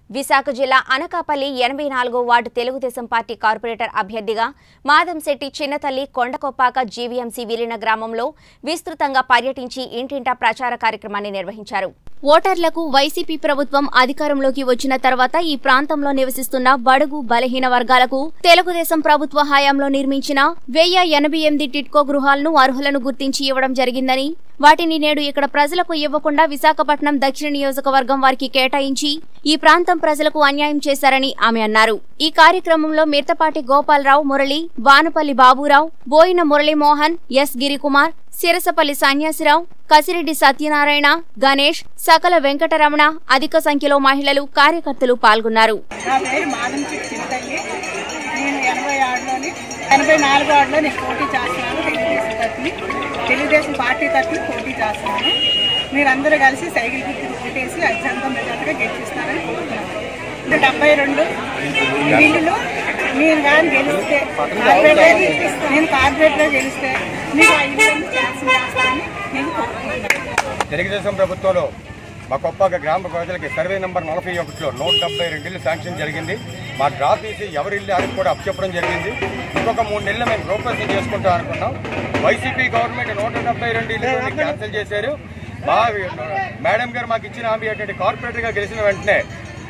విశాఖ జిల్లా అనకాపల్లి ఎనభై నాలుగో వార్డు తెలుగుదేశం పార్టీ కార్పొరేటర్ అభ్యర్థిగా మాదంశెట్టి చిన్నతల్లి కొండకొప్పాక జీవీఎంసీ విలీన గ్రామంలో విస్తృతంగా పర్యటించి ఇంటింటా ప్రచార కార్యక్రమాన్ని నిర్వహించారు ఓటర్లకు వైసీపీ ప్రభుత్వం అధికారంలోకి వచ్చిన తర్వాత ఈ ప్రాంతంలో నివసిస్తున్న బడుగు బలహీన వర్గాలకు తెలుగుదేశం ప్రభుత్వ హయాంలో నిర్మించిన వెయ్యి ఎనభై ఎనిమిది టిట్కో గృహాలను అర్హులను గుర్తించి ఇవ్వడం జరిగిందని వాటిని నేడు ఇక్కడ ప్రజలకు ఇవ్వకుండా విశాఖపట్నం దక్షిణ నియోజకవర్గం వారికి కేటాయించి ఈ ప్రాంతం ప్రజలకు అన్యాయం చేశారని ఆమె అన్నారు ఈ కార్యక్రమంలో మిర్తపాటి గోపాలరావు మురళి వానపల్లి బాబురావు బోయిన మురళీమోహన్ ఎస్ గిరికుమార్ సిరసపల్లి సన్యాసిరావు కసిరెడ్డి సత్యనారాయణ గణేష్ సకల వెంకటరమణ అధిక సంఖ్యలో మహిళలు కార్యకర్తలు పాల్గొన్నారు నా పేరు మాధం చింతల్లి నేను ఎనభై ఆరులోని ఎనభై నాలుగు ఆరులో నేను పోటీ చేస్తున్నాను తెలుగుదేశం తరఫుని తెలుగుదేశం పార్టీ తరఫున పోటీ చేస్తున్నాను మీరందరూ కలిసి సైకిల్ గుర్తు ఓటేసి అత్యంత మెజార్టీగా గెలిపిస్తారని కోరుతున్నాను ఇంకా డెబ్బై రెండు బిల్లులు మీరు కానీ గెలిస్తే కార్పొరేటర్ నేను కార్పొరేటర్ గెలిస్తే మీకు ఆ ఇల్లు క్యాన్సిల్ చేస్తారని నేను కోరుకుంటున్నాను తెలుగుదేశం ప్రభుత్వంలో మా కొప్పక గ్రామ ప్రజలకి సర్వే నెంబర్ నలభై ఒకటిలో నూట డెబ్బై రెండు ఇల్లు శాంక్షన్ జరిగింది మా డ్రా తీసి ఎవరి ఇల్లు అని కూడా అప్పచెప్పడం జరిగింది ఇంకొక మూడు నెలలు మేము రూపరేషన్ చేసుకుంటాం అనుకున్నాం వైసీపీ గవర్నమెంట్ నూట డెబ్బై రెండు ఇల్లు క్యాన్సిల్ చేశారు మా మేడం గారు మాకు ఇచ్చిన హామీ ఏంటంటే కార్పొరేటర్గా గెలిచిన వెంటనే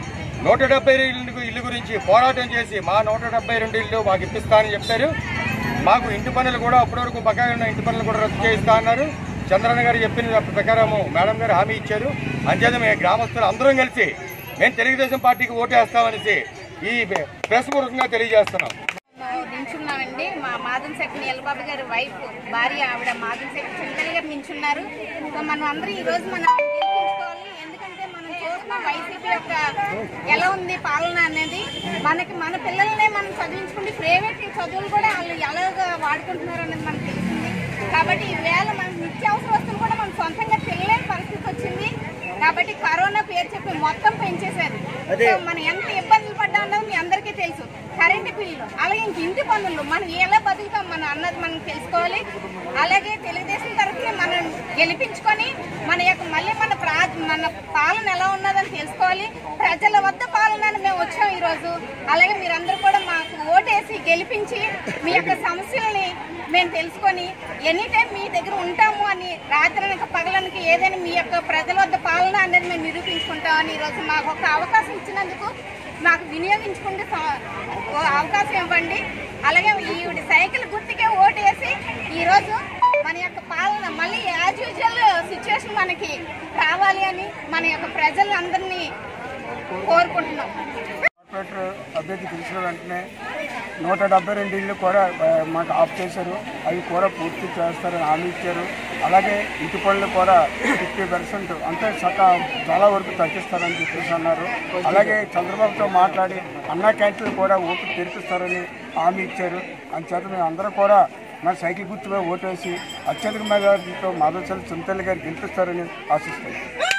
నూట డెబ్బై ఇల్లు ఇల్లు గురించి పోరాటం చేసి మా నూట డెబ్బై రెండు ఇల్లు మాకు ఇప్పిస్తానని చెప్పారు మాకు ఇంటి పనులు కూడా అప్పటివరకు బకాయి ఉన్న ఇంటి పనులు కూడా రద్దు చేయిస్తా అన్నారు చంద్రన్న గారు చెప్పిన ప్రకారము మేడం గారు హామీ ఇచ్చారు అంచేత మేము గ్రామస్తులు అందరం కలిసి మేము తెలుగుదేశం పార్టీకి ఓటేస్తామనేసి ఈ ప్రెస్ పూర్వకంగా తెలియజేస్తున్నాం నించున్నామండి మా మాధన్ శెట్టి నీలబాబు గారి వైఫ్ భార్య ఆవిడ మాధన్ శెట్టి చింతల్ గారు నించున్నారు సో మనం అందరం ఈ రోజు మనం గెలిపించుకోవాలి ఎందుకంటే మనం చూస్తున్నాం వైసీపీ యొక్క ఎలా ఉంది పాలన అనేది మనకి మన పిల్లల్నే మనం చదివించుకుంటే ప్రైవేట్ చదువులు కూడా వాళ్ళు ఎలాగ వాడుకుంటున్నారు అనేది మనకు తెలిసింది కాబట్టి ఈవేళ మన నిత్యావసర వస్తువులు కూడా మనం సొంతంగా తెలియని పరిస్థితి వచ్చింది కాబట్టి కరోనా పేరు చెప్పి మొత్తం పెంచేశారు సో మనం ఎంత ఇబ్బందులు పడ్డా అన్నది మీ అందరికీ తెలుసు కరెంటు బిల్లు అలాగే ఇంక ఇంటి పనులు మనం ఎలా బతుకుతాం మనం అన్నది మనం తెలుసుకోవాలి అలాగే తెలుగుదేశం తరఫున మనం గెలిపించుకొని మన యొక్క మళ్ళీ మన ప్రా మన పాలన ఎలా ఉన్నదని తెలుసుకోవాలి ప్రజల వద్ద పాలన మేము వచ్చాం ఈ రోజు అలాగే మీరందరూ కూడా మాకు ఓటేసి గెలిపించి మీ యొక్క సమస్యల్ని మేము తెలుసుకొని ఎనీ టైం మీ దగ్గర ఉంటాము అని రాత్రనక పగలనక ఏదైనా మీ యొక్క ప్రజల వద్ద పాలన అనేది మేము నిరూపించుకుంటామని ఈరోజు మాకు ఒక అవకాశం ఇచ్చినందుకు మాకు వినియోగించుకుంటే స- ఓ అవకాశం ఇవ్వండి అలాగే ఈవిడ సైకిల్ గుర్తుకే ఓటేసి ఈరోజు మన యొక్క పాలన మళ్ళీ యాజ్ యూజువల్ సిచ్యువేషన్ మనకి రావాలి అని మన యొక్క ప్రజలందరినీ కోరుకుంటున్నాం కార్పొరేటర్ అభ్యర్థి గెలిచిన వెంటనే నూట డెబ్బై రెండు ఇళ్ళు కూడా ఆ, మాకు ఆఫ్ చేశారు అవి కూడా పూర్తి చేస్తారని హామీ ఇచ్చారు అలాగే ఇంటి పనులు కూడా ఫిఫ్టీ పర్సెంట్ అంటే సక చాలా వరకు తగ్గిస్తారని చెప్పేసి అన్నారు అలాగే చంద్రబాబుతో మాట్లాడి అన్న క్యాంటీన్లు కూడా ఓటు తెరిపిస్తారని హామీ ఇచ్చారు అందుచేత మేము అందరూ కూడా మన సైకిల్ గుర్తుగా ఓటేసి అత్యధిక మెజార్టీతో మాధవచల్ చింతల్లి గారు గెలిపిస్తారని ఆశిస్తున్నాం